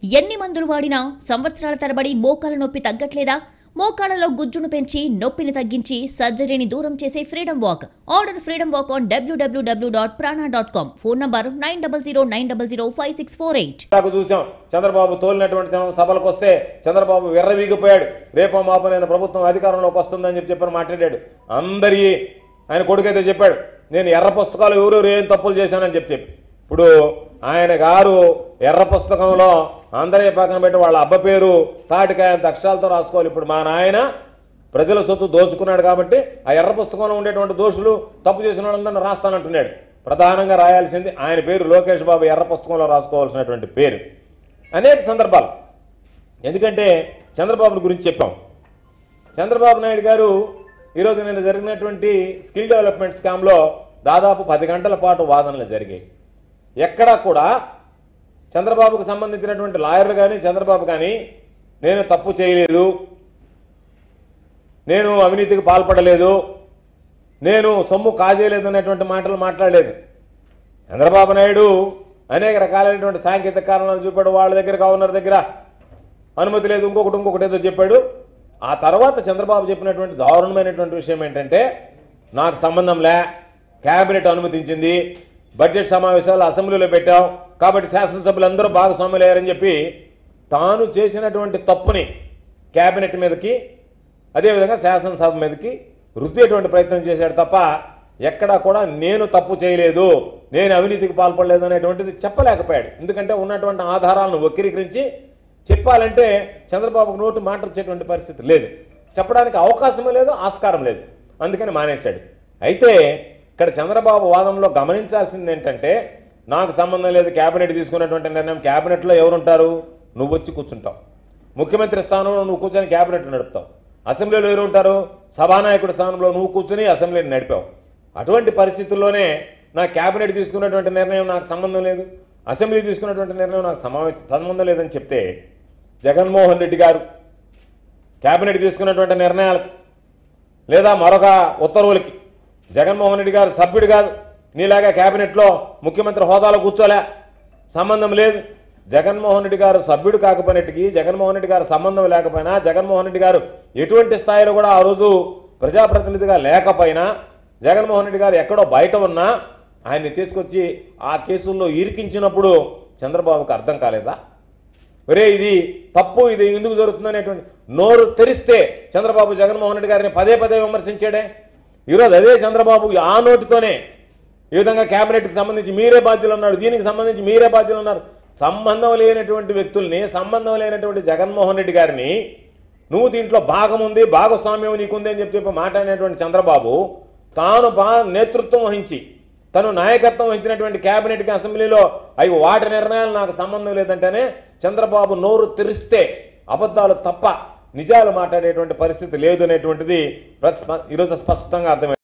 ఎన్ని మందులు వాడినా సంవత్సరాల తరబడి మోకాల నొప్పి తగ్గట్లేదా మోకాళ్ళలో గుజ్జును పెంచి నొప్పిని తగ్గించి సర్జరీని దూరం చేసే freedom walk order freedom walk on W W W dot Prana dot com phone number nine double zero nine double zero five six four eight నాకు చూసాం చంద్రబాబు తోలినటువంటి జనం సభలకు వస్తే చంద్రబాబు విర్రవీగిపోయాడు రేపో మాపో నేను ప్రభుత్వం అధికారంలోకి వస్తుందని చెప్పి చెప్పని మాట్లాడాడు అందరి ఆయన కొడుకైతే చెప్పాడు నేను ఎర్ర పుస్తకాలు ఎవరెవరు ఏం తప్పులు చేశానని చెప్పి చెప్పి ఇప్పుడు ఆయన గారు ఎర్ర పుస్తకంలో అందరే పక్కన పెట్టి వాళ్ళ అబ్బ పేరు తాటికాయంత అక్షరాలతో రాసుకోవాలి ఇప్పుడు మా నాయన ప్రజల సొత్తు దోచుకున్నాడు కాబట్టి ఆ ఎర్ర పుస్తకంలో ఉండేటువంటి దోషులు తప్పు చేసిన వాళ్ళందరినీ రాస్తానంటున్నాడు ప్రధానంగా రాయాల్సింది ఆయన పేరు లోకేష్ బాబు ఎర్ర పుస్తకంలో రాసుకోవాల్సినటువంటి పేరు అనేక సందర్భాలు ఎందుకంటే చంద్రబాబు గురించి చెప్పాం చంద్రబాబు నాయుడు గారు ఈరోజు నేను జరిగినటువంటి స్కిల్ డెవలప్మెంట్ స్కామ్లో దాదాపు పది గంటల పాటు వాదనలు జరిగాయి ఎక్కడా కూడా చంద్రబాబుకు సంబంధించినటువంటి లాయర్లు కానీ చంద్రబాబు కానీ నేను తప్పు చేయలేదు నేను అవినీతికి పాల్పడలేదు నేను సొమ్ము కాజేయలేదు అనేటువంటి మాటలు మాట్లాడలేదు చంద్రబాబు నాయుడు అనేక రకాలైనటువంటి సాంకేతిక కారణాలు చూపాడు వాళ్ళ దగ్గర గవర్నర్ దగ్గర అనుమతి లేదు ఇంకొకటి ఇంకొకటి ఏదో చెప్పాడు ఆ తర్వాత చంద్రబాబు చెప్పినటువంటి దారుణమైనటువంటి విషయం ఏంటంటే నాకు సంబంధం లే కేబినెట్ అనుమతించింది బడ్జెట్ సమావేశాలు అసెంబ్లీలో పెట్టాం కాబట్టి శాసనసభ్యులందరూ భాగస్వాములయ్యారని చెప్పి తాను చేసినటువంటి తప్పుని కేబినెట్ మీదకి అదేవిధంగా శాసనసభ మీదకి రుద్దేటువంటి ప్రయత్నం చేశాడు తప్ప ఎక్కడా కూడా నేను తప్పు చేయలేదు నేను అవినీతికి పాల్పడలేదు అనేటువంటిది చెప్పలేకపోయాడు ఎందుకంటే ఉన్నటువంటి ఆధారాలను వక్రీకరించి చెప్పాలంటే చంద్రబాబుకు నోటు మాట వచ్చేటువంటి పరిస్థితి లేదు చెప్పడానికి అవకాశం లేదు ఆస్కారం లేదు అందుకని మానేశాడు అయితే ఇక్కడ చంద్రబాబు వాదంలో గమనించాల్సింది ఏంటంటే నాకు సంబంధం లేదు కేబినెట్ తీసుకున్నటువంటి నిర్ణయం కేబినెట్లో ఎవరుంటారు నువ్వు వచ్చి కూర్చుంటావు ముఖ్యమంత్రి స్థానంలో నువ్వు కూర్చొని కేబినెట్ నడుపుతావు అసెంబ్లీలో ఎవరు ఉంటారు సభానాయకుడి స్థానంలో నువ్వు కూర్చొని అసెంబ్లీని నడిపావు అటువంటి పరిస్థితుల్లోనే నా కేబినెట్ తీసుకున్నటువంటి నిర్ణయం నాకు సంబంధం లేదు అసెంబ్లీ తీసుకున్నటువంటి నిర్ణయం నాకు సమావేశ సంబంధం లేదని చెప్తే జగన్మోహన్ రెడ్డి గారు కేబినెట్ తీసుకున్నటువంటి నిర్ణయాలకు లేదా మరొక ఉత్తర్వులకి జగన్మోహన్ రెడ్డి గారు సభ్యుడు కాదు నీలాగా కేబినెట్లో ముఖ్యమంత్రి హోదాలో కూర్చోలే సంబంధం లేదు జగన్మోహన్ రెడ్డి గారు సభ్యుడు కాకపోయినట్టుకి జగన్మోహన్ రెడ్డి గారు సంబంధం లేకపోయినా జగన్మోహన్ రెడ్డి గారు ఎటువంటి స్థాయిలో కూడా ఆ రోజు ప్రజాప్రతినిధిగా లేకపోయినా జగన్మోహన్ రెడ్డి గారు ఎక్కడో బయట ఉన్నా ఆయన్ని తీసుకొచ్చి ఆ కేసుల్లో ఇరికించినప్పుడు చంద్రబాబుకు అర్థం కాలేదా ఒరే ఇది తప్పు ఇది ఎందుకు జరుగుతుంది అనేటువంటి నోరు తెరిస్తే చంద్రబాబు జగన్మోహన్ రెడ్డి గారిని పదే పదే విమర్శించాడే ఈరోజు అదే చంద్రబాబు ఆ నోటితోనే ఈ విధంగా కేబినెట్కి సంబంధించి మీరే బాధ్యులు అన్నాడు దీనికి సంబంధించి మీరే బాధ్యులు అన్నారు సంబంధం లేనటువంటి వ్యక్తుల్ని సంబంధం లేనటువంటి జగన్మోహన్ రెడ్డి గారిని నువ్వు దీంట్లో భాగం ఉంది భాగస్వామ్యం నీకుంది అని చెప్పి చెప్పి మాట్లాడినటువంటి చంద్రబాబు తాను బా నేతృత్వం వహించి తను నాయకత్వం వహించినటువంటి కేబినెట్కి అసెంబ్లీలో అవి వాటి నిర్ణయాలు నాకు సంబంధం లేదంటేనే చంద్రబాబు నోరు తెరిస్తే అబద్ధాలు తప్ప నిజాలు మాట్లాడేటువంటి పరిస్థితి లేదు అనేటువంటిది ప్రస్మ- ఈరోజు స్పష్టంగా అర్థమైంది